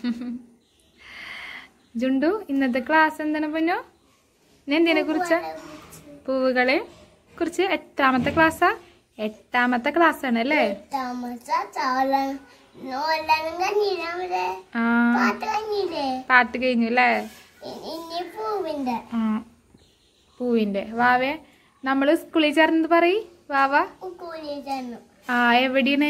ജുണ്ടു ഇന്നത്തെ ക്ലാസ് എന്താണ് പൊന്നു ഇന്ന് എന്തിനെ കുറിച്ച് പൂവുകളെ കുറിച്ച് എട്ടാമത്തെ ക്ലാസ്സാ എട്ടാമത്തെ ക്ലാസ് ആണ് അല്ലേ താമസ ചാളൻ നോലനും കഞ്ഞിരവിടെ ആ പാട്ട് കഞ്ഞില്ലേ പാട്ട് കഴിഞ്ഞു അല്ലേ ഇനി പൂവിന്റെ ആ പൂവിന്റെ വാവേ നമ്മള് സ്കൂളിൽ ചേർന്നത് പറയ് വാവ കൂലി തന്നു ആ എവിടെയാണ്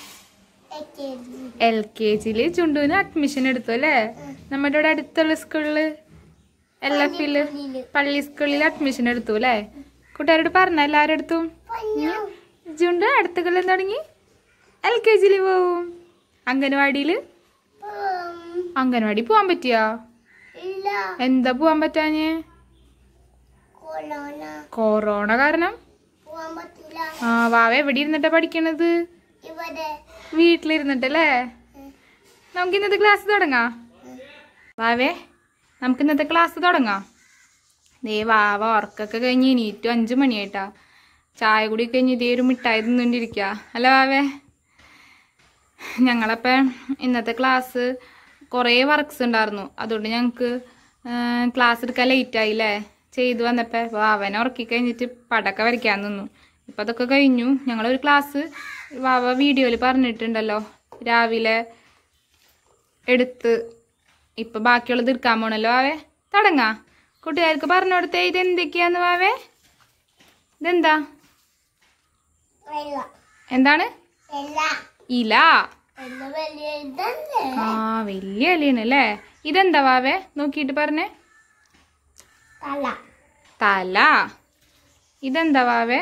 എൽ കെ ജിയില് ചുണ്ടുവിന് അഡ്മിഷൻ എടുത്തു അല്ലേ നമ്മുടെ ഇവിടെ അടുത്തുള്ള സ്കൂളില് എൽ എഫില് പള്ളി സ്കൂളിൽ അഡ്മിഷൻ എടുത്തു അല്ലേ കൂട്ടുകാരോട് പറഞ്ഞ എല്ലാവരും എടുത്തും പൊന്നു ജുണ്ട് അടുത്ത കൊല്ലം തുടങ്ങി എൽ കെ ജിയിൽ പോവും അംഗനവാടിയില് പൂം. അംഗനവാടി പോവാൻ പറ്റിയോ ഇല്ല എന്താ പോവാൻ പറ്റാഞ്ഞ് കൊള്ളോന കൊറോണ കാരണം പോവാൻ പറ്റില്ല ആ വാവ എവിടെ ഇരുന്നിട്ടാ പഠിക്കണത് ഇവിടെ വീട്ടിലിരുന്നിട്ടല്ലേ നമുക്ക് ഇന്നത്തെ ക്ലാസ് തുടങ്ങാം വാവേ നമുക്ക് ഇന്നത്തെ ക്ലാസ് തുടങ്ങാം ദേ വാവ ഉറക്കൊക്കെ കഴിഞ്ഞ് എണീറ്റു അഞ്ചു മണിയായിട്ടാ ചായ കൂടി കഴിഞ്ഞ് ഇതേ ഒരു മിഠായി തിന്നുകൊണ്ടിരിക്കുക അല്ല വാവേ ഞങ്ങളപ്പം ഇന്നത്തെ ക്ലാസ് കുറേ വർക്ക്സ് ഉണ്ടായിരുന്നു അതുകൊണ്ട് ഞങ്ങൾക്ക് ക്ലാസ് എടുക്കാൻ ലേറ്റ് ആയില്ലേ ചെയ്തു വന്നപ്പോൾ വാവനെ ഉറക്കി കഴിഞ്ഞിട്ട് പടക്ക വരയ്ക്കാൻ നിന്നു ഇപ്പം അതൊക്കെ കഴിഞ്ഞു ഞങ്ങളൊരു ക്ലാസ് വാവ വീഡിയോയിൽ പറഞ്ഞിട്ടുണ്ടല്ലോ രാവിലെ എടുത്ത് ഇപ്പം ബാക്കിയുള്ളത് എടുക്കാൻ പോണല്ലോ വാവേ തുടങ്ങാ കൂട്ടുകാർക്ക് പറഞ്ഞു കൊടുത്തേ ഇത് എന്തൊക്കെയാന്ന് വാവേ ഇതെന്താ ഇല്ല എന്താണ് ഇല്ല ഇല എന്ന വലിയ ഇതല്ലേ ആ വലിയ ഇലയാണ് അല്ലേ ഇതെന്താ വാവേ നോക്കിയിട്ട് പറഞ്ഞേ തല തല ഇതെന്താ വാവേ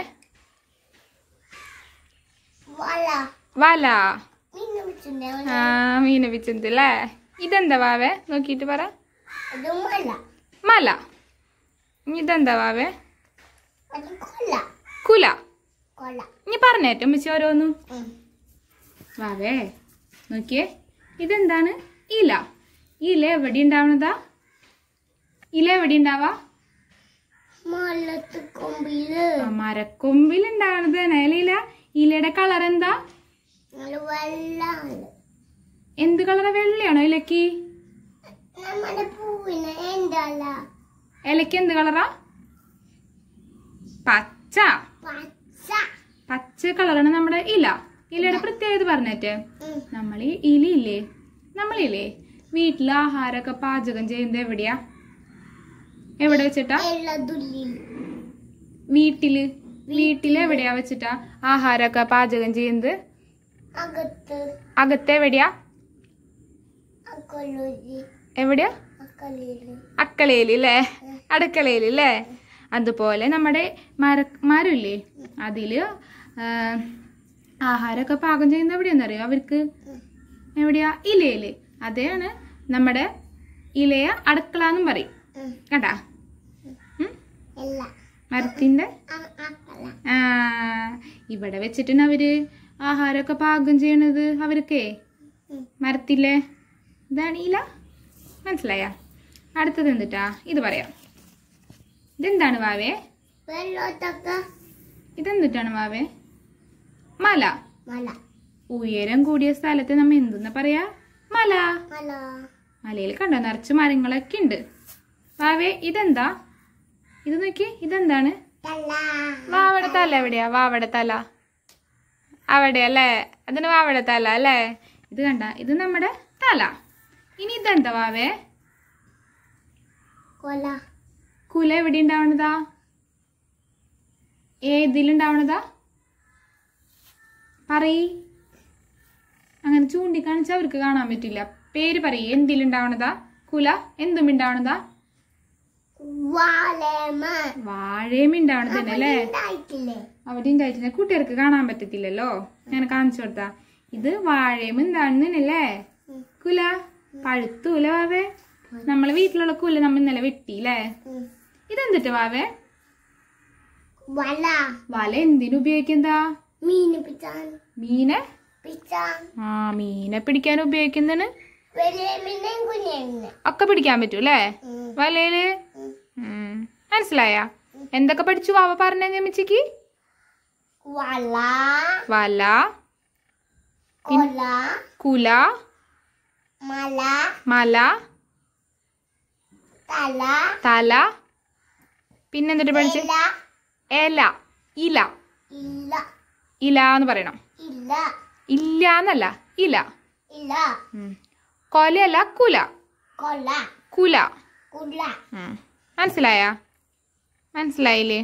വള വല മീൻ വെച്ചിട്ടുണ്ടേ ആ മീന പിച്ചന്ത് അല്ലേ ഇതെന്താ വാവേ നോക്കിയിട്ട് പറ അത് മല മല ഇനി ഇതെന്താ വാവേ അത് കൊല്ല കുല കൊല ഇനി പറഞ്ഞേറ്റോ മിച്ച ഓരോന്നും ഉം. വാവേ നോക്കിയേ ഇതെന്താണ് ഇല ഇല എവിടെ ഉണ്ടാവണതാ ഇല എവിടെ ഉണ്ടാവാ മലത്ത് കൊമ്പില് ആ മരക്കൊമ്പിൽ ഉണ്ടാവണത് ഇല ഇലയുടെ കളർ എന്താ നല്ല വെള്ളാണ് എന്ത് കളറാ വെള്ളയാണോ ഇലക്ക് നമ്മുടെ പൂവിന് എന്തല്ല ഇലക്ക് എന്ത് കളറാ പച്ച പച്ച പച്ച കളറാണ് നമ്മുടെ ഇല ഇലയുടെ പ്രത്യേകത പറഞ്ഞേറ്റേ ഉം. നമ്മൾ ഈ ഇലയില്ലേ നമ്മളില്ലേ വീട്ടിൽ ആഹാരമൊക്കെ പാചകം ചെയ്യുന്നത് എവിടെയാ എവിടെ വെച്ചിട്ടാ എള്ളതുള്ളിൽ വീട്ടില് വീട്ടിൽ എവിടെയാ വെച്ചിട്ടാ ആഹാരമൊക്കെ പാചകം ചെയ്യുന്നത് അകത്ത് അകത്ത് എവിടെയാ അക്കൊല്ലൂരി എവിടെയാ അക്കളിയില് അക്കളയിൽ അല്ലേ അടുക്കളയിൽ അല്ലേ അതുപോലെ നമ്മുടെ മര മരമില്ലേ അതില് ആ, ആഹാരമൊക്കെ പാകം ചെയ്യുന്നത് എവിടെയാണെന്നറിയോ അവർക്ക് എവിടെയാ ഇലയില് അതെയാണ് നമ്മുടെ ഇലയ അടുക്കള എന്നും പറയും ഉം. കേട്ടാ ഉം? എല്ല മരത്തിന്റെ അ- അക്കള ആ ഇവിടെ വെച്ചിട്ടാണ് അവര് ആഹാരമൊക്കെ പാകം ചെയ്യണത് അവർക്കേ ഉം. മരത്തില്ലേ ഇതാണ് ഇല മനസ്സിലായ അടുത്തത് എന്തിട്ടാ ഇത് പറയാം ഇതെന്താണ് വാവേ വെള്ളത്തൊക്കെ ഇതെന്തിട്ടാണ് വാവേ മല മല ഉയരം കൂടിയ സ്ഥലത്ത് നമ്മ എന്തെന്നാ പറയാ മല മല മലയിൽ കണ്ടോ നിറച്ച് മരങ്ങളൊക്കെ ഉണ്ട് വാവേ ഇതെന്താ ഇത് നോക്കി ഇതെന്താണ് തല വാവയുടെ തല എവിടെയാ വാവയുടെ തല അവിടെ അല്ലേ അതിന് വാവയുടെ തല അല്ലേ ഇത് കണ്ട ഇത് നമ്മുടെ തല ഇനി ഇതെന്താ വാവേ കൊല കുല എവിടെ ഉണ്ടാവണതാ ഏതിലുണ്ടാവണതാ പറയ് അങ്ങനെ ചൂണ്ടിക്കാണിച്ചാൽ അവർക്ക് കാണാൻ പറ്റില്ല പേര് പറയ് എന്തിലുണ്ടാവണതാ കുല എന്തും ഉണ്ടാവണതാ വാലേമ വാഴയും ഉണ്ടാവണത് തന്നെ അല്ലേ ഉണ്ടായിട്ടില്ലേ അവിടെ ഉണ്ടായിട്ടില്ല കുട്ടികൾക്ക് കാണാൻ പറ്റത്തില്ലല്ലോ ഞാൻ കാണിച്ചു കൊടുത്താ ഇത് വാഴയും എന്താണെന്നല്ലേ ഉം. കുല പഴുത്തൂല വാവേ നമ്മളെ വീട്ടിലുള്ള കുല നമ്മൾ ഇന്നലെ വെട്ടിയില്ലേ ഉം. ഇതെന്തിട്ട് വാവേ വല വല എന്തിനു ഉപയോഗിക്കുന്നതാ മീന് പിച്ചാൻ മീനെ പിച്ചാൻ ആ മീനെ പിടിക്കാൻ ഉപയോഗിക്കുന്നതിന് വലിയ മീനും കുഞ്ഞിനെ ഒക്കെ പിടിക്കാൻ പറ്റും അല്ലേ വലയില് ഉം. മനസ്സിലായ എന്തൊക്കെ പഠിച്ചു വാവ പറഞ്ഞ ഞമ്മിച്ചിക്ക് വല വല കൊല കുല മല മല തല തല പിന്നെ എന്നിട്ട് പഠിച്ച് ഇല എല ഇല ഇല്ല ഇല എന്ന് പറയണം ഇല്ല ഇല്ല എന്നല്ല ഇല ഇല്ല ഉം. കൊലയല്ല കുല കൊല കുല കുല ഉം. മനസ്സിലായ മനസ്സിലായില്ലേ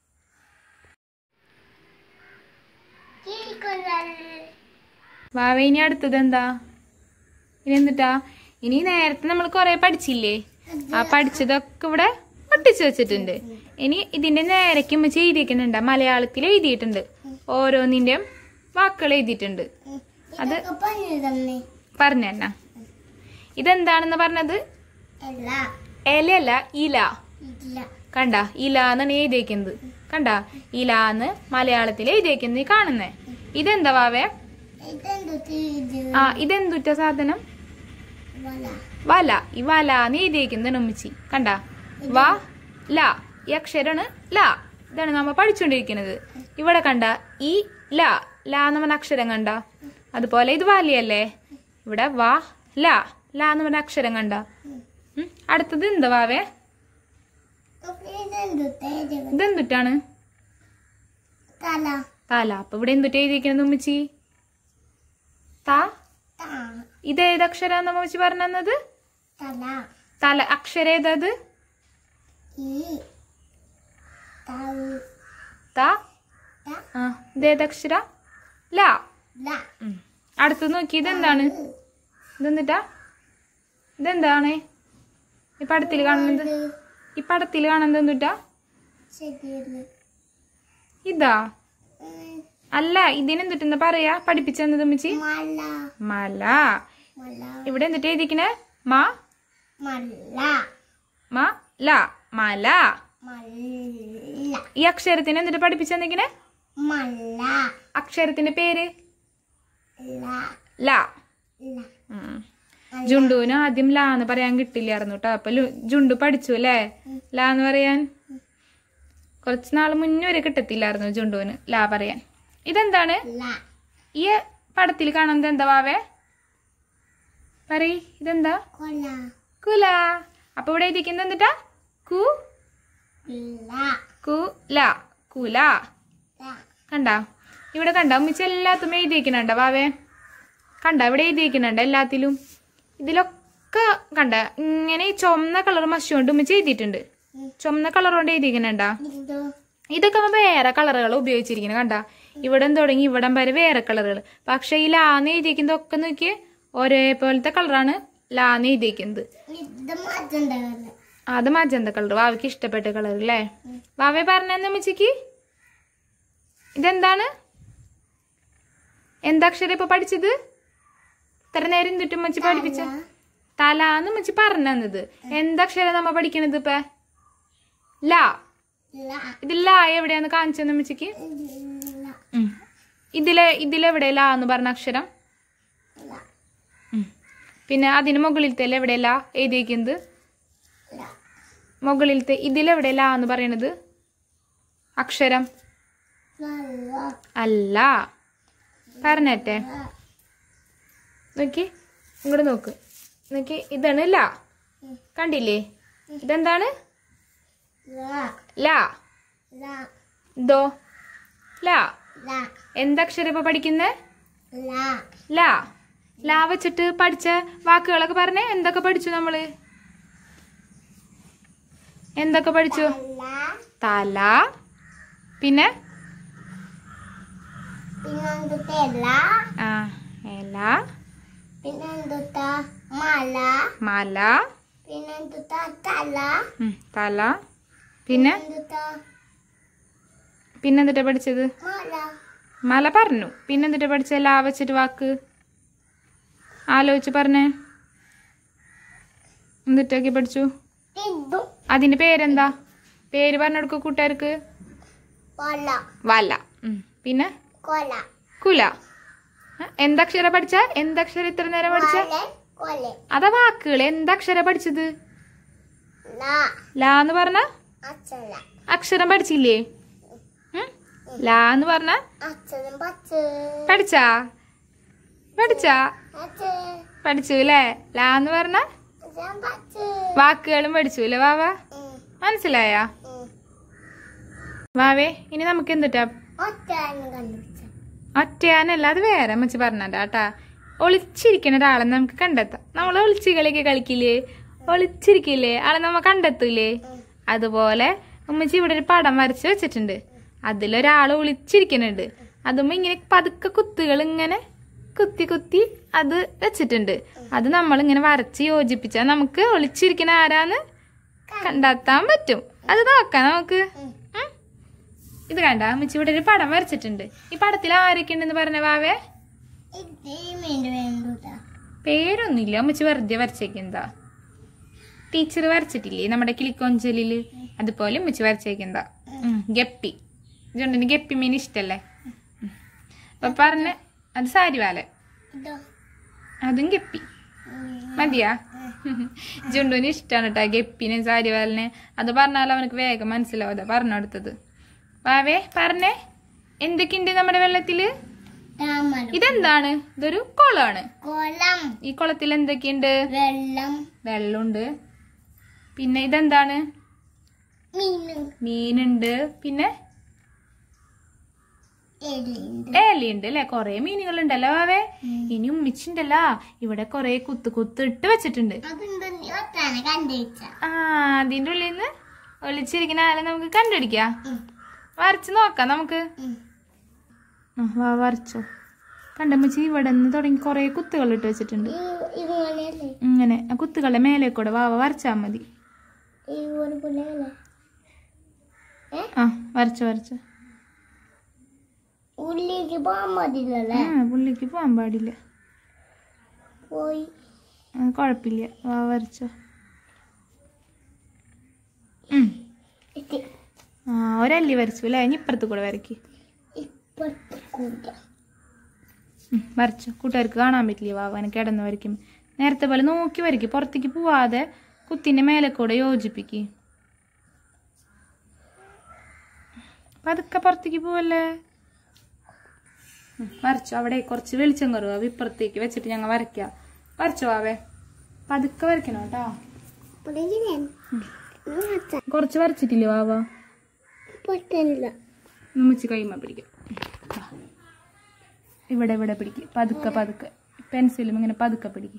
കിളിക്കുഴൽ വാവ ഇനി അടുത്തത് എന്താ ഇനി എന്നിട്ടാ ഇനി നേരത്തെ നമ്മൾ കുറെ പഠിച്ചില്ലേ ആ പഠിച്ചതൊക്കെ ഇവിടെ ഒട്ടിച്ചു വെച്ചിട്ടുണ്ട് ഇനി ഇതിന്റെ നേരയ്ക്ക് ഉമ്മച്ചി എഴുതിയിരിക്കുന്നുണ്ട് മലയാളത്തിൽ എഴുതിയിട്ടുണ്ട് ഓരോന്നിന്റെയും വാക്കുകൾ എഴുതിയിട്ടുണ്ട് അത് ഇതൊക്കെ പറഞ്ഞു തന്നെ പറഞ്ഞു തന്നെ ഇതെന്താണെന്ന് പറഞ്ഞത് അല്ല ഇലയല്ല ഇല ഇല്ല കണ്ട ഇല എന്നാണ് എഴുതിയേക്കുന്നത് കണ്ട ഇല എന്ന് മലയാളത്തിൽ എഴുതിയേക്കുന്നത് ഈ കാണുന്നേ ഇതെന്താ വാവേ ഇതെന്ത് ഇത് ആ ഇതെന്തുറ്റ സാധനം വല വല ഈ വല എന്ന് എഴുതിയേക്കുന്നതാണ് ഉമ്മച്ചി കണ്ട വ ല ഈ അക്ഷരാണ് ല ഇതാണ് നമ്മ പഠിച്ചുകൊണ്ടിരിക്കുന്നത് ഇവിടെ കണ്ട ഈ ല ല എന്ന് പറഞ്ഞ അക്ഷരം കണ്ട അതുപോലെ ഇത് വലിയല്ലേ ഇവിടെ വ ല ല എന്ന് പറഞ്ഞ അക്ഷരം കണ്ട ഉം. അടുത്തത് എന്താ വാവേ അപ്പൊ ഇതെന്ത് തേജ് ഇതെന്തുറ്റാണ് തല തല അപ്പൊ ഇവിടെ എന്തുറ്റ എഴുതിയിരിക്കുന്നത് ഉമ്മച്ചി ത താ ഇത് ഏത് അക്ഷരാന്ന് ഉമ്മച്ചി പറഞ്ഞു തന്നത് തല തല അക്ഷരം ഏതത് ഈ തൽ ത ത ആ ഇത് ഏത് അക്ഷര ല ല ഉം. അടുത്തത് നോക്കി ഇതെന്താണ് ഇതെന്നിട്ടാ ഇതെന്താണ് ഈ പടത്തിൽ കാണുന്നത് ഈ പടത്തിൽ കാണുന്നത് എന്തുട്ടാ ശരിയല്ല ഇതാ അല്ല ഇതിനെന്തുട്ടെന്ന് പറയാ പഠിപ്പിച്ചെന്നത് ഉമ്മച്ചി മല മല മല ഇവിടെ എന്തിട്ട് എഴുതിക്കണേ മ മല മ ല മല മല്ല ഈ അക്ഷരത്തിന് എന്നിട്ട് പഠിപ്പിച്ചെന്നിക്കണേ മല അക്ഷരത്തിന്റെ പേര് ല ല ല ഉം. ജുണ്ടുവിന് ആദ്യം ലാ എന്ന് പറയാൻ കിട്ടില്ലായിരുന്നു കേട്ടോ അപ്പൊ ലു- ജുണ്ടു പഠിച്ചു അല്ലേ ലാ എന്ന് പറയാൻ കുറച്ച് നാൾ മുന്നേ വരെ കിട്ടത്തില്ലായിരുന്നു ജുണ്ടുവിന് ലാ പറയാൻ ഇതെന്താണ് ല ഈ പടത്തിൽ കാണുന്നത് എന്താ വാവേ പറയ് ഇതെന്താ കൊല കുല അപ്പൊ ഇവിടെ ഇരിക്കുന്നത് എന്നിട്ടാ കു ല കു ല കുല ല കണ്ട ഇവിടെ കണ്ട ഉമ്മിച്ച് എല്ലാത്തും എഴുതിയിരിക്കുന്നുണ്ട വാവേ കണ്ട ഇവിടെ എഴുതിയിരിക്കുന്നുണ്ട് എല്ലാത്തിലും ഇതിലൊക്കെ കണ്ട ഇങ്ങനെ ഈ ചുമന്ന കളർ മഷി കൊണ്ട് ഉമ്മിച്ച് എഴുതിയിട്ടുണ്ട് ചുമന്ന കളർ കൊണ്ട് എഴുതിയിരിക്കുന്നുണ്ടാ ഇതോ ഇതൊക്കെ നമ്മ വേറെ കളറുകൾ ഉപയോഗിച്ചിരിക്കുന്നത് കണ്ട ഇവിടം തുടങ്ങി ഇവിടം വരെ വേറെ കളറുകൾ പക്ഷെ ഈ ലാന്ന് എഴുതിയിരിക്കുന്നതൊക്കെ നോക്കി ഒരേപോലത്തെ കളറാണ് ലാന്ന് എഴുതിയിരിക്കുന്നത് ഇത് മാറ്റണ്ടാവില്ല അത് മജന്ത കളർ വാവയ്ക്ക് ഇഷ്ടപ്പെട്ട കളർ അല്ലേ വാവയെ പറഞ്ഞെന്ന് അമ്മച്ചിക്ക് ഇതെന്താണ് എന്താക്ഷരം ഇപ്പൊ പഠിച്ചത് ഇത്ര നേരം എന്തിട്ട് അമ്മച്ചി പഠിപ്പിച്ച തലാന്ന് അമ്മച്ചി പറഞ്ഞത് എന്താക്ഷരം നമ്മ പഠിക്കണത് ഇപ്പൊ ലാ ല ഇത് ലാ എവിടെയാന്ന് കാണിച്ചത് അമ്മച്ചിക്ക് ല ഉം. ഇതിലെ ഇതിലെവിടെ ലാ എന്ന് പറഞ്ഞ അക്ഷരം ല ഉം. പിന്നെ അതിന് മുകളിലത്തെ എവിടെ ലാ എഴുതിയിരിക്കുന്നത് ല മുകളിലത്തെ ഇതിലെവിടെ ലാ എന്ന് പറയണത് അക്ഷരം ല ല അല്ല പറഞ്ഞട്ടെ നോക്കി ഇങ്ങോട്ട് നോക്ക് നോക്കി ഇതാണ് ലാ കണ്ടില്ലേ ഇതെന്താണ് ല ലാ ല ദോ ലാ ല എന്തക്ഷരം ഇപ്പൊ പഠിക്കുന്നേ ല ലാ ലാ വെച്ചിട്ട് പഠിച്ച വാക്കുകളൊക്കെ പറഞ്ഞേ എന്തൊക്കെ പഠിച്ചു നമ്മള് എന്തൊക്കെ പഠിച്ചു ല തല പിന്നെ പിന്നെന്തുത്തെ ല ആ എല പിന്നെന്തുത്ത മല മല പിന്നെന്തുത്ത തല ഉം, തല പിന്നെ എന്തുത്ത പിന്നെന്തിട്ടാ പഠിച്ചത് മല മല പറഞ്ഞു പിന്നെന്തിട്ടാ പഠിച്ച ലാ വെച്ചിട്ട് വാക്ക് ആലോചിച്ച് പറഞ്ഞേ എന്തിട്ടൊക്കെ പഠിച്ചു ഇതു അതിന്റെ പേരെന്താ പേര് പറഞ്ഞെടുക്ക കൂട്ടുകാർക്ക് കൊല വല ഉം. പിന്നെ കൊല കുല ആ, എന്തക്ഷര പഠിച്ച എന്തക്ഷരം ഇത്ര നേരം പഠിച്ച കൊല കൊല അതാ വാക്കുകൾ എന്തക്ഷര പഠിച്ചത് ല ലാ എന്ന് പറഞ്ഞ അച്ഛന അക്ഷരം പഠിച്ചില്ലേ ഉം? ലാ എന്ന് പറഞ്ഞ അച്ഛനും പച്ച് പഠിച്ചാ പഠിച്ചാ അച്ഛ പഠിച്ചു അല്ലേ ലാ എന്ന് പറഞ്ഞ ഞാൻ പച്ച വാക്കുകളും പഠിച്ചു അല്ലേ വാവ മനസ്സിലായാ വാവേ ഇനി നമുക്ക് എന്തിട്ടാ ഒറ്റാണ് കണ്ടുപിടിച്ച ഒറ്റയാനല്ല അത് വേറെ അമ്മച്ചി പറഞ്ഞാട്ടാ ഒളിച്ചിരിക്കുന്ന ഒരാളെ നമുക്ക് കണ്ടെത്താം നമ്മൾ ഒളിച്ച് കളിയൊക്കെ കളിക്കില്ലേ ഒളിച്ചിരിക്കില്ലേ ആളെ നമ്മ കണ്ടെത്തൂലേ അതുപോലെ ഉമ്മച്ചി ഇവിടെ ഒരു പടം വരച്ച് വെച്ചിട്ടുണ്ട് അതിലൊരാൾ ഒളിച്ചിരിക്കുന്നുണ്ട് അതുമ്പോ ഇങ്ങനെ പതുക്കെ കുത്തുകൾ ഇങ്ങനെ കുത്തി കുത്തി അത് വെച്ചിട്ടുണ്ട് അത് നമ്മൾ ഇങ്ങനെ വരച്ച് യോജിപ്പിച്ചാൽ നമുക്ക് ഒളിച്ചിരിക്കുന്ന ആരാന്ന് കണ്ടെത്താൻ പറ്റും അത് നോക്കാം നമുക്ക് ഉം. ഇത് കണ്ട അമ്മച്ചി ഇവിടെ ഒരു പടം വരച്ചിട്ടുണ്ട് ഈ പടത്തിൽ ആരൊക്കെ ഉണ്ടെന്ന് പറഞ്ഞ വാവേ ഇത് മീൻ്റെ വേണ്ടൂട്ടാ പേരൊന്നുമില്ല അമ്മച്ചി വെറുതെ വരച്ചേക്കെന്താ ടീച്ചർ വരച്ചിട്ടില്ലേ നമ്മുടെ കിളിക്കൊഞ്ചലില് അതുപോലെ ഉമ്മച്ചി വരച്ചേക്കെന്താ ഉം, ഗപ്പി ജുണ്ടിന് ഗപ്പി മീൻ ഇഷ്ടല്ലേ ഉം. അപ്പൊ പറഞ്ഞ അത് സാരിവാല ഇതോ അതും ഗപ്പി മതിയാ ജുണ്ടുവിന് ഇഷ്ടമാണ് കേട്ടോ ഗപ്പിനെ സാരിവാലിനെ അത് പറഞ്ഞാൽ അവനക്ക് വേഗം മനസ്സിലാവും അതാ പറഞ്ഞു കൊടുത്തത് വാവേ പറഞ്ഞേ എന്തൊക്കെയുണ്ട് നമ്മുടെ വെള്ളത്തില് താമര ഇതെന്താണ് ഇതൊരു കുളമാണ് കൊളം ഈ കുളത്തിൽ എന്തൊക്കെയുണ്ട് വെള്ളം വെള്ളമുണ്ട് പിന്നെ ഇതെന്താണ് മീനും മീനുണ്ട് പിന്നെ എലിയുണ്ട് ഏലിയുണ്ട് അല്ലെ കൊറേ മീനുകളുണ്ടല്ലോ അവേ ഇനി ഉമ്മിച്ചുണ്ടല്ലോ ഇവിടെ കൊറേ കുത്ത് കുത്തിട്ട് വെച്ചിട്ടുണ്ട് അതുണ്ട് നീ ഒറ്റാണ് കണ്ടുപിടിച്ച ആ അതിന്റെ ഉള്ളിൽ നിന്ന് ഒളിച്ചിരിക്കുന്ന ആളെ നമുക്ക് കണ്ടുപിടിക്കാം വരച്ച് നോക്കാം നമുക്ക് ആ, വാ വരച്ചോ കണ്ടമ്മച്ചി ഇവിടെ നിന്ന് തുടങ്ങി കൊറേ കുത്തുകൾ ഇട്ട് വെച്ചിട്ടുണ്ട് ഇങ്ങനെയല്ലേ ഇങ്ങനെ ആ കുത്തുകളുടെ മേലെ കൂടെ വാവ വരച്ചാ മതി ഈ ഒരു പുള്ളല്ലേ ആ വരച്ചോ വരച്ചോ ഉള്ളിലേക്ക് പോകാൻ മതിയല്ലേ ആ പുള്ളിക്ക് പോകാൻ പാടില്ല പോയി ആ, കുഴപ്പമില്ല വാ വരച്ചോ ഉം. ഇത് ആ ഒരല്ലി വരച്ചു അല്ലേ ഇനി ഇപ്പുറത്ത് കൂടെ വരയ്ക്ക് ഇപ്പുറത്ത് കൂട്ട ഉം, വരച്ചു കൂട്ടുകാർക്ക് കാണാൻ പറ്റില്ല വാവനെ കിടന്ന് വരയ്ക്കും നേരത്തെ പോലെ നോക്കി വരയ്ക്കും പുറത്തേക്ക് പോവാതെ കുത്തിന്റെ മേലെ കൂടെ യോജിപ്പിക്ക് പതുക്കെ പുറത്തേക്ക് പോവല്ലേ ഉം, വരച്ചു അവിടെ കുറച്ച് വെളിച്ചം കുറവ് ഇപ്പുറത്തേക്ക് വെച്ചിട്ട് ഞങ്ങൾ വരയ്ക്കാം വരച്ചോ ആവേ പതുക്കെ വരയ്ക്കണം കേട്ടോ കുറച്ച് വരച്ചിട്ടില്ലേ വാവ പറ്റില്ല ഉമ്മച്ചി കൈമ പിടിക്കും ആ. ഇവിടെ ഇവിടെ പിടിക്കും പതുക്കെ പതുക്കെ പെൻസിലും ഇങ്ങനെ പതുക്കെ പിടിക്കും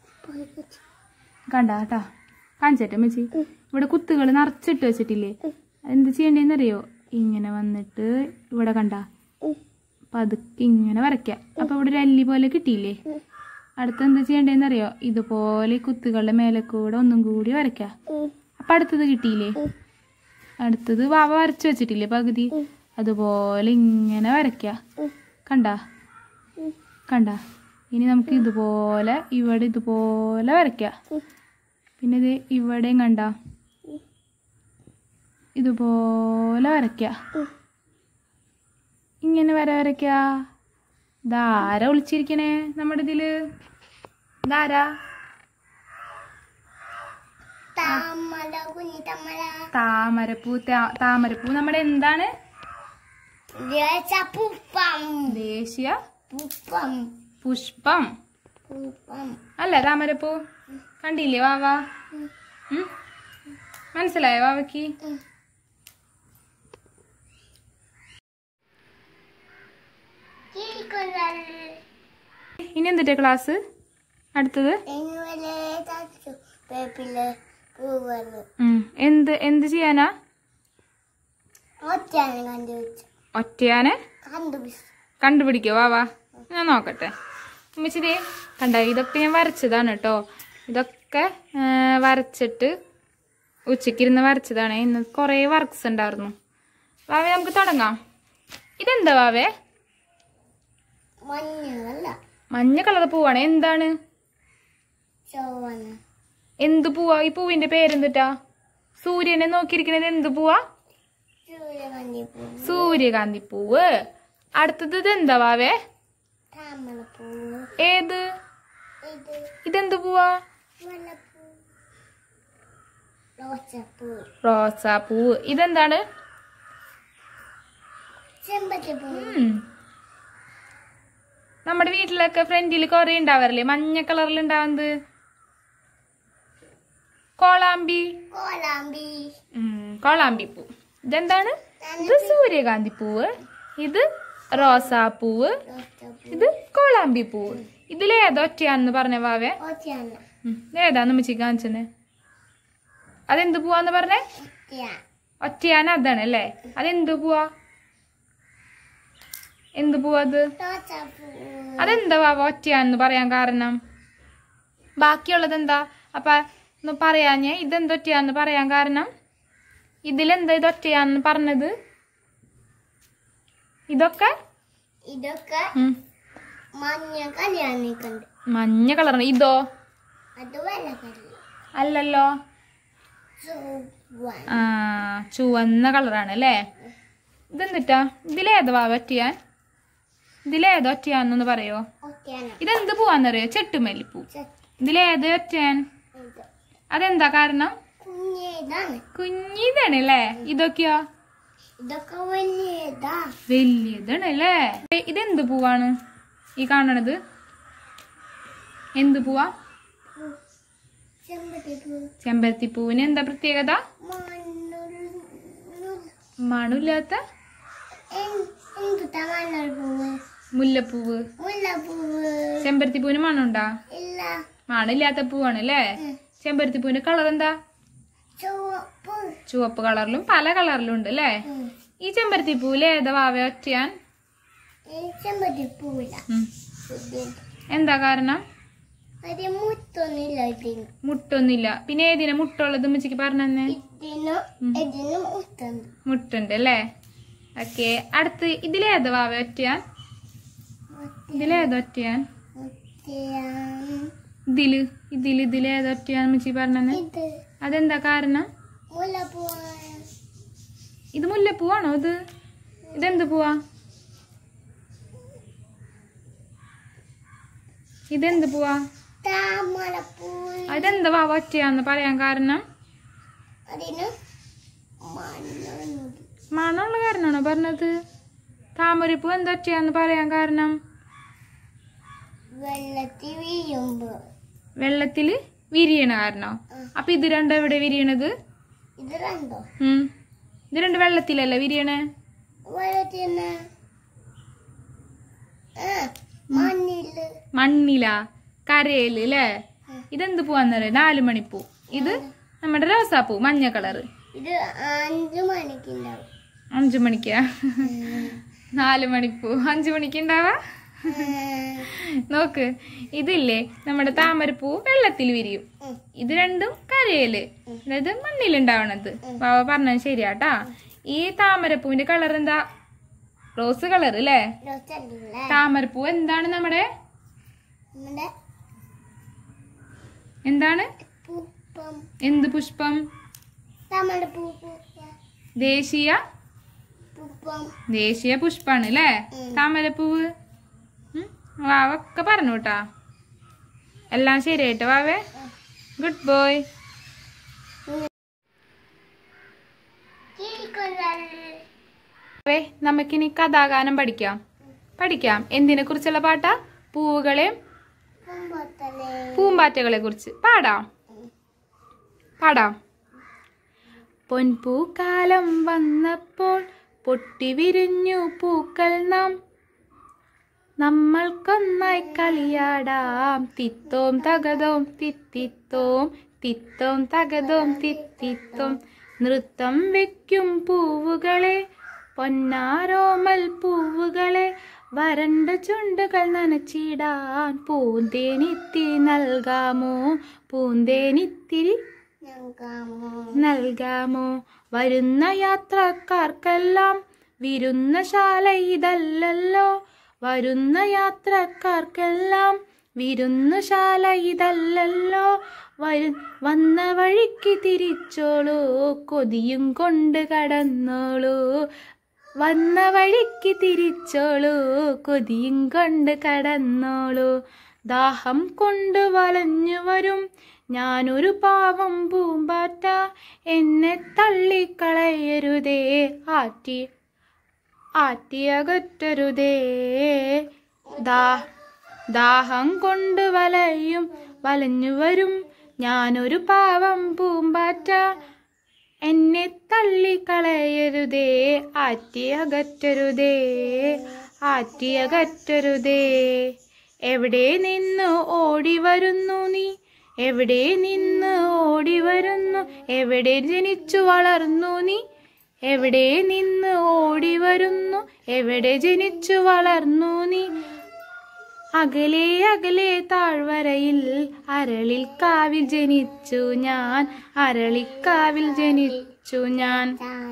കണ്ട കേട്ടാ കാണിച്ചേട്ടെ ഉമ്മച്ചി ഇവിടെ കുത്തുകൾ നിറച്ചിട്ട് വെച്ചിട്ടില്ലേ എന്ത് ചെയ്യണ്ടേന്നറിയോ ഇങ്ങനെ വന്നിട്ട് ഇവിടെ കണ്ട പതുക്കെ ഇങ്ങനെ വരയ്ക്കാം അപ്പൊ ഇവിടെ ഒരു അല്ലി പോലെ കിട്ടിയില്ലേ അടുത്ത് എന്ത് ചെയ്യണ്ടേന്നറിയോ ഇതുപോലെ ഈ കുത്തുകളുടെ മേലെ കൂടെ ഒന്നും കൂടി വരയ്ക്കാം അപ്പൊ അടുത്തത് കിട്ടിയില്ലേ അടുത്തത് വാവ വരച്ചു വെച്ചിട്ടില്ലേ പകുതി അതുപോലെ ഇങ്ങനെ വരയ്ക്ക കണ്ട കണ്ട ഇനി നമുക്ക് ഇതുപോലെ ഇവിടെ ഇതുപോലെ വരയ്ക്ക പിന്നെ ഇത് ഇവിടെയും കണ്ട ഇതുപോലെ വരയ്ക്ക ഇങ്ങനെ വര വരയ്ക്ക ഇതാരാ ഒളിച്ചിരിക്കണേ നമ്മുടെ ഇതില് ഇതാരാ താമര കുഞ്ഞി താമര താമരപ്പൂ താ- താമരപ്പൂ നമ്മുടെ എന്താണ് പുപ്പം ദേശീയ പുപ്പം പുഷ്പം പുപ്പം അല്ല താമരപ്പൂ കണ്ടില്ലേ വാവ ഉം? മനസ്സിലായോ വാവയ്ക്ക് ഇനി എന്തിട്ടാ ക്ലാസ് അടുത്തത് ഇന്നുവരെ തച്ചു പേപ്പില് പൂവന്ന് ഉം. എന്ത് എന്ത് ചെയ്യാനാ ഒറ്റാണ് കണ്ടുപിടിച്ച ഒറ്റയാനെ കണ്ടുപിടിച്ചു കണ്ടുപിടിക്കോ വാവാ ഞാൻ നോക്കട്ടെ ഉമ്മച്ചിതേ കണ്ട ഇതൊക്കെ ഞാൻ വരച്ചതാണ് കേട്ടോ ഇതൊക്കെ ആ, വരച്ചിട്ട് ഉച്ചയ്ക്കിരുന്ന് വരച്ചതാണ് ഇന്ന് കുറേ വർക്ക്സ് ഉണ്ടായിരുന്നു വാവേ നമുക്ക് തുടങ്ങാം ഇതെന്താ വാവേ മഞ്ഞല്ല മഞ്ഞ കളർ പൂവാണ് എന്താണ് ചുവന്ന എന്ത് പൂവാ ഈ പൂവിന്റെ പേരെന്തിട്ടാ സൂര്യനെ നോക്കിയിരിക്കുന്നത് എന്ത് പൂവാ സൂര്യകാന്തി പൂ സൂര്യകാന്തി പൂവ് അടുത്തത് ഇത് എന്താ വാവേ താമരപ്പൂ ഏത് ഇത് ഇതെന്ത് പൂവാ മുല്ലപ്പൂ റോസപ്പൂ റോസാപ്പൂവ് ഇതെന്താണ് ചെമ്പത്തിപ്പൂ ഉം. നമ്മുടെ വീട്ടിലൊക്കെ ഫ്രണ്ടിൽ കുറെ ഉണ്ടാവാറില്ലേ മഞ്ഞ കളറിൽ ഉണ്ടാവുന്നത് കോളാമ്പി കോലാമ്പി ഉം, കോളാമ്പി പൂ ഇതെന്താണ് ഇത് സൂര്യകാന്തി പൂവ് ഇത് റോസാപ്പൂവ് റോസപ്പൂ ഇത് കോളാമ്പി പൂവ് ഇതിലേതൊറ്റയാന്ന് പറഞ്ഞ വാവേ ഒറ്റയാണ് ഉം, ഏതാന്ന് ഉമ്മച്ചി കാണിച്ചെന്നെ അതെന്ത് പൂവാന്ന് പറഞ്ഞേ ഒറ്റയാ ഒറ്റയാന അതാണ് അല്ലേ അതെന്ത് പൂവാ എന്ത് പൂവാ അത് റോസപ്പൂ അതെന്താ വാവ ഒറ്റയാന്ന് പറയാൻ കാരണം ബാക്കിയുള്ളത് എന്താ അപ്പൊ ഒന്ന് പറയാഞ്ഞേ ഇതെന്തൊറ്റയാന്ന് പറയാൻ കാരണം ഇതിലെന്താ ഇത് ഒറ്റയാന്ന് പറഞ്ഞത് ഇതൊക്കെ ഇതൊക്കെ ഉം, മഞ്ഞ കല്യാണം നിൽക്കുന്നുണ്ട് മഞ്ഞ കളറാണ് ഇതോ അത് വെള്ള കല്ല് അല്ലല്ലോ ചുവ ആ ചുവന്ന കളറാണ് അല്ലേ ഇതെന്തിട്ടാ ഇതിലേതാ വാവ ഒറ്റയാൻ ഇതിലേതാ ഒറ്റയാന്നൊന്ന് പറയോ ഒറ്റയാണ് ഇതെന്ത് പൂവാന്നറിയോ ചെട്ടുമല്ലിപ്പൂ ഇതിലേത് ഒറ്റയാൻ ഇത് അതെന്താ കാരണം കുഞ്ഞിതാണ് കുഞ്ഞിതാണ് അല്ലേ ഇതൊക്കെയോ ഇതൊക്കെ വലിയതാ വലിയതാണ് അല്ലേ ഇതെന്ത് പൂവാണ് ഈ കാണണത് എന്ത് പൂവാ ചെമ്പട്ടി പൂ ചെമ്പരത്തി പൂവിന് എന്താ പ്രത്യേകത മണ്ണുള്ള മണമില്ലാത്ത എന്തുട്ടാ മണ്ണുള്ള പൂവ് മുല്ലപ്പൂവ് മുല്ലപ്പൂവ് ചെമ്പരത്തി പൂവിന് മണമുണ്ടാ ഇല്ല മണമില്ലാത്ത പൂവാണ് അല്ലേ ചെമ്പരത്തി പൂവിന്റെ കളർ എന്താ ചുവപ്പ് ചുവപ്പ് കളറിലും പല കളറിലും ഉണ്ട് അല്ലേ ഉം. ഈ ചെമ്പരത്തി പൂവിൽ ഏതാ വാവ ഒറ്റയാൻ ഈ ചെമ്പട്ടി പൂവില്ല ഉം. എന്താ കാരണം അത് മുത്തൊന്നുമില്ല ഇതിന് മുട്ടൊന്നുമില്ല പിന്നെ ഏതിനാ മുട്ടുള്ളത് ഉമ്മച്ചിക്ക് പറഞ്ഞന്നെ ഇതിന് ഇതിന് മുത്തുണ്ട് മുട്ടുണ്ട് അല്ലേ ഓക്കെ അടുത്ത് ഇതിലേതാ വാവ ഒറ്റയാൻ ഇതിലേതാ ഒറ്റയാൻ മുത്തിയാണ് ഇതില് ഇതില് ഇതിലേതാ ഒറ്റയാൻ ഉമ്മച്ചി പറഞ്ഞന്നെ ഇത് അതെന്താ കാരണം മുല്ലപ്പൂവാണ് ഇത് മുല്ലപ്പൂവാണോ ഇത് ഇതെന്ത് പൂവാ ഇതെന്ത് പൂവാ താമരപ്പൂ അതെന്താ വാവ ഒറ്റയാന്ന് പറയാൻ കാരണം അതിന് മണ്ണൊന്നുമില്ല മണമുള്ള കാരണമാണോ പറഞ്ഞത് താമരപ്പൂ എന്താ ഒറ്റയാന്ന് പറയാൻ കാരണം വെള്ളത്തിൽ വീഴുമ്പോ വെള്ളത്തില് വിരിയണ കാരണോ അപ്പൊ ഇത് രണ്ടും എവിടെ വിരിയണത് ഇത് കണ്ടോ ഉം ഇത് രണ്ട് വെള്ളത്തിലല്ലേ വിരിയണേ വെള്ളത്തിൽ തന്നെ ആ മണ്ണില് മണ്ണില കരയില് അല്ലേ ഇതെന്ത് പൂവാന്നറിയ നാല് മണിപ്പൂ ഇത് നമ്മുടെ റോസാപ്പൂ മഞ്ഞ കളറ് ഇത് അഞ്ചു മണിക്കുണ്ടാവും അഞ്ചു മണിക്കാ നാല് മണിപ്പൂ അഞ്ചു മണിക്ക് ഉണ്ടാവാ നോക്ക് ഇതില്ലേ നമ്മുടെ താമരപ്പൂ വെള്ളത്തിൽ വിരിയും ഇത് രണ്ടും കരയില് അതായത് മണ്ണിലുണ്ടാവണത് ബാബ പറഞ്ഞത് ശരിയാട്ടാ ഈ താമരപ്പൂവിന്റെ കളർ എന്താ റോസ് കളർ അല്ലേ റോസല്ലേ താമരപ്പൂ എന്താണ് നമ്മുടെ നമ്മുടെ എന്താണ് പൂപ്പം എന്ത് പുഷ്പം നമ്മുടെ പൂപ്പ ദേശീയ പൂപ്പം ദേശീയ പുഷ്പാണ് അല്ലേ ഉം. താമരപ്പൂവ് ഉം. വാവൊക്കെ പറഞ്ഞു കേട്ടാ എല്ലാം ശരിയായിട്ട് വാവേ ഗുഡ് ബോയ് വാവേ നമുക്കിനി കഥാഗാനം പഠിക്കാം പഠിക്കാം എന്തിനെ കുറിച്ചുള്ള പാട്ടാ പൂവുകളെയും പൂമ്പത്തലേ പൂമ്പാറ്റകളെ കുറിച്ച് പാടാം പാടാം പൊൻപൂക്കാലം വന്നപ്പോൾ പൊട്ടിവിരിഞ്ഞു പൂക്കൾ നാം നമ്മൾക്കൊന്നായി കളിയാടാം തിത്തോം തകതോം തിത്തിത്തോം തിത്തോം തകതോം തിത്തിത്തോം നൃത്തം വെക്കും പൂവുകളെ പൊന്നാരോമൽ പൂവുകളെ വരണ്ട ചുണ്ടുകൾ നനച്ചിടാൻ പൂന്തേനിത്തിരി നൽകാമോ പൂന്തേനിത്തിരി ഞങ്ങാമോ നൽകാമോ വരുന്ന യാത്രക്കാർക്കെല്ലാം വിരുന്നശാല ഇതല്ലല്ലോ വരുന്ന യാത്രക്കാർക്കെല്ലാം വിരുന്നശാല ഇതല്ലല്ലോ വരു വന്ന വഴിക്ക് തിരിച്ചോളൂ കൊതിയും കൊണ്ട് കടന്നോളൂ വന്ന വഴിക്ക് തിരിച്ചോളൂ കൊതിയും കൊണ്ട് കടന്നോളൂ ദാഹം കൊണ്ട് വലഞ്ഞു വരും ഞാനൊരു പാവം പൂമ്പാറ്റ എന്നെ തള്ളിക്കളയരുതേ ആറ്റി ആറ്റിയകറ്റരുതേ ദാ ദാഹം കൊണ്ട് വലയും വലഞ്ഞു വരും ഞാനൊരു പാവം പൂമ്പാറ്റ എന്നെ തള്ളിക്കളയരുതേ ആറ്റിയകറ്റരുതേ ആറ്റിയകറ്റരുതേ എവിടെ നിന്ന് ഓടി വരുന്നു നീ എവിടെ നിന്ന് ഓടി വരുന്നു എവിടെ ജനിച്ചു വളർന്നു നീ എവിടെ നിന്ന് ഓടി വരുന്നു എവിടെ ജനിച്ചു വളർന്നു നീ അകലെ അകലെ താഴ്വരയിൽ അരളിൽ കാവിൽ ജനിച്ചു ഞാൻ അരളിക്കാവിൽ ജനിച്ചു ഞാൻ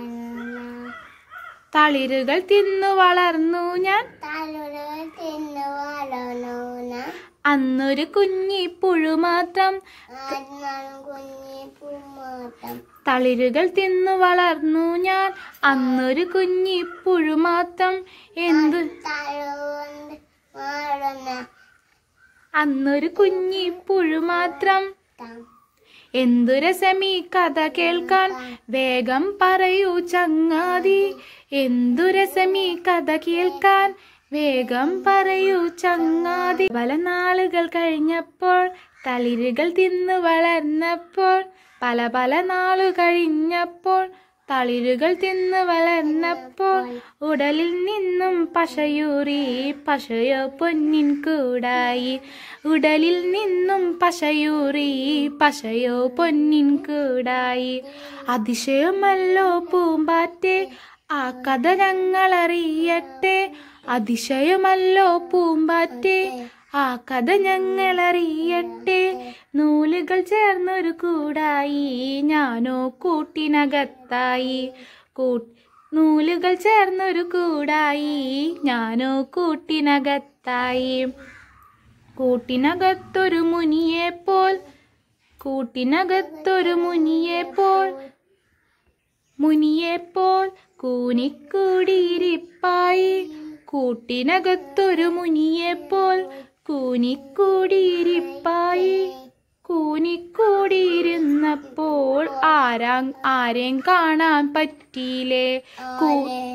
തളിരുകൾ തിന്നു വളർന്നു ഞാൻ തലകൾ തിന്നു വളർന്നു അന്നൊരു കുഞ്ഞി പുഴു മാത്രം ആത്മാൻ കുഞ്ഞി പൂമാട്ടം തളിരുകൾ തിന്നു വളർന്നു ഞാൻ അന്നൊരു കുഞ്ഞി പുഴു മാത്രം എന്തു തലകൊണ്ട് മാറുന്ന അന്നൊരു കുഞ്ഞി പുഴു മാത്രം തം എന്തു രസമീ കഥ കേൾക്കാൻ വേഗം പറയൂ ചങ്ങാതി എന്തു രസമീ കഥ കേൾക്കാൻ വേഗം പറയൂ ചങ്ങാതി പല നാളുകൾ കഴിഞ്ഞപ്പോൾ തളിരുകൾ തിന്നു വളർന്നപ്പോൾ പല പല നാളു കഴിഞ്ഞപ്പോൾ തളിരുകൾ തിന്നു വളർന്നപ്പോൾ ഉടലിൽ നിന്നും പശയൂറി പശയോ പൊന്നിൻ കൂടായി ഉടലിൽ നിന്നും പശയൂറി പശയോ പൊന്നിൻ കൂടായി അതിശയമല്ലോ പൂമ്പാറ്റെ ആ കഥ ഞങ്ങളറിയട്ടെ അതിശയമല്ലോ പൂമ്പാറ്റെ ആ കഥ ഞങ്ങളറിയട്ടെ നൂലുകൾ ചേർന്നൊരു കൂടായി ഞാനോ കൂട്ടിനകത്തായി കൂ നൂലുകൾ ചേർന്നൊരു കൂടായി ഞാനോ കൂട്ടിനകത്തായി കൂട്ടിനകത്തൊരു മുനിയെപ്പോൽ കൂട്ടിനകത്തൊരു മുനിയെപ്പോൽ മുനിയെപ്പോൽ കൂനിക്കൂടിയിരിപ്പായി കൂട്ടിനകത്തൊരു മുനിയെപ്പോൽ കൂനിക്കൂടിയിരിപ്പായി കൂനിക്കൂടിയിരുന്നപ്പോൾ ആരാ ആരെയും കാണാൻ പറ്റിയില്ലേ കൂ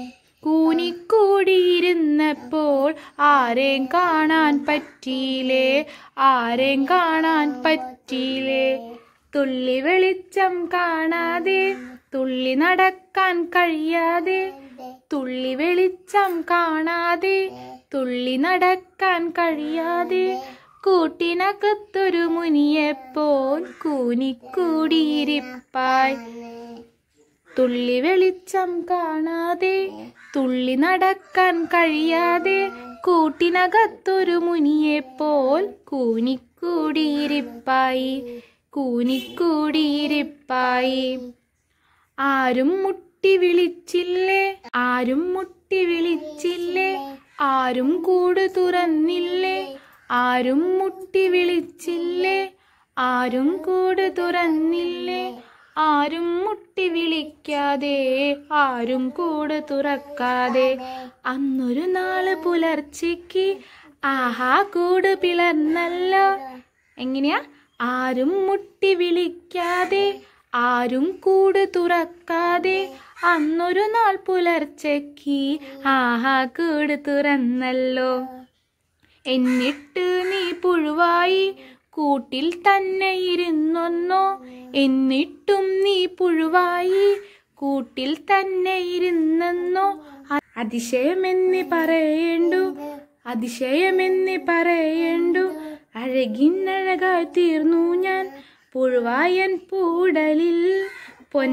കൂനിക്കൂടിയിരുന്നപ്പോൾ ആരെയും കാണാൻ പറ്റിയില്ലേ ആരെയും കാണാൻ പറ്റിയില്ലേ തുള്ളി വെളിച്ചം കാണാതെ തുള്ളി നടക്കാൻ കഴിയാതെ തുള്ളി വെളിച്ചം കാണാതെ തുള്ളി നടക്കാൻ കഴിയാതെ കൂട്ടിനകത്തൊരു മുനിയെപ്പോൾ കൂനിക്കൂടിയിരിപ്പായി തുള്ളി വെളിച്ചം കാണാതെ തുള്ളി നടക്കാൻ കഴിയാതെ കൂട്ടിനകത്തൊരു മുനിയെപ്പോൾ കൂനിക്കൂടിയിരിപ്പായി കൂനിക്കൂടിയിരിപ്പായി ആരും മുട്ടി വിളിച്ചില്ലേ ആരും മുട്ടി വിളിച്ചില്ലേ ആരും കൂട് തുറന്നില്ലേ ആരും മുട്ടി വിളിച്ചില്ലേ ആരും കൂട് തുറന്നില്ലേ ആരും മുട്ടി വിളിക്കാതെ ആരും കൂട് തുറക്കാതെ അന്നൊരു നാള് പുലർച്ചയ്ക്ക് ആഹാ കൂട് പിളർന്നല്ലോ എങ്ങനെയാ ആരും മുട്ടി വിളിക്കാതെ ആരും കൂട് തുറക്കാതെ അന്നൊരു നാൾ പുലർച്ചയ്ക്ക് ആഹാ കൂട് തുറന്നല്ലോ എന്നിട്ട് നീ പുഴുവായി കൂട്ടിൽ തന്നെ ഇരുന്നൊന്നോ എന്നിട്ടും നീ പുഴുവായി കൂട്ടിൽ തന്നെ ഇരുന്നെന്നോ അ- അതിശയമെന്ന് പറയേണ്ടു അതിശയമെന്ന് പറയേണ്ടു അഴകിനഴകായി തീർന്നു ഞാൻ പുഴുവായൻ പൂടലിൽ പൊൻ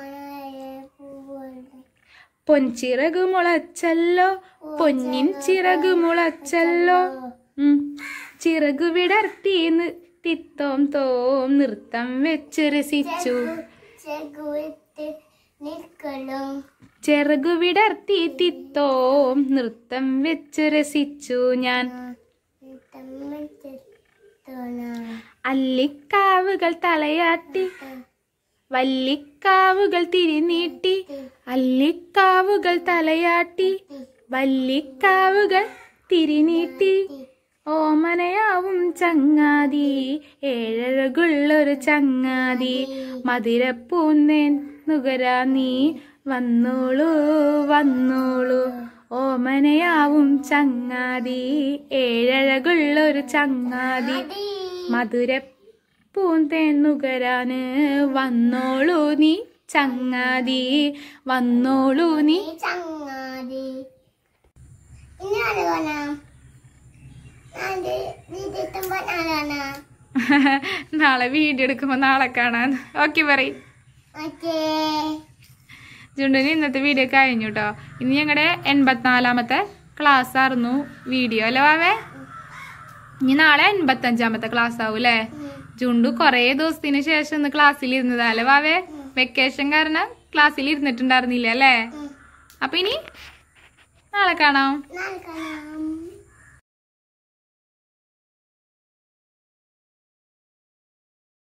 പൊൻചിറക് മുളച്ചല്ലോ പൊന്നിൻ ചിറക് മുളച്ചല്ലോ ഉം. ചിറകു വിടർത്തി നി- തിത്തോം തോം നൃത്തം വെച്ച് രസിച്ചു ചെകുവിട്ട് നിൽക്കണം ചിറകു വിടർത്തി തിത്തോം നൃത്തം വെച്ച് രസിച്ചു ഞാൻ അല്ലിക്കാവുകൾ തലയാട്ടി വല്ലിക്കാവുകൾ തിരിനീട്ടി അല്ലിക്കാവുകൾ തലയാട്ടി വല്ലിക്കാവുകൾ തിരിനീട്ടി ഓമനയാവും ചങ്ങാതി ഏഴഴകുള്ളൊരു ചങ്ങാതി മധുരപ്പൂന്നേൻ നുകരാ നീ വന്നോളൂ വന്നോളൂ ഓമനയാവും ചങ്ങാതി ഏഴഴകുള്ളൊരു ചങ്ങാതി അതി മധുരപ്പൂന്തേന്നുകരാന് വന്നോളൂ നീ ചങ്ങാതി വന്നോളൂ നീ നീ ചങ്ങാതി ഇനി ആര് കാണാം നാല് വീട്ടിലെത്തുമ്പോ ഞാൻ കാണാം നാളെ വീഡിയോ എടുക്കുമ്പോ നാളെ കാണാൻ ഓക്കെ പറയും ഓക്കേ ചുണ്ടിന് ഇന്നത്തെ വീഡിയോ കഴിഞ്ഞു കേട്ടോ ഇനി ഞങ്ങളുടെ എൺപത്തിനാലാമത്തെ ക്ലാസ് ആയിരുന്നു വീഡിയോ അല്ലേ വാവേ ഇനി നാളെ എൺപത്തഞ്ചാമത്തെ ക്ലാസ് ആവും അല്ലേ ജുണ്ടു കുറേ ദിവസത്തിന് ശേഷം ഇന്ന് ക്ലാസ്സിൽ ഇരുന്നതാ അല്ലേ വാവേ വെക്കേഷൻ കാരണം ക്ലാസ്സിൽ ഇരുന്നിട്ടുണ്ടായിരുന്നില്ല അല്ലേ അപ്പൊ ഇനി നാളെ കാണാം നാളെ കാണാം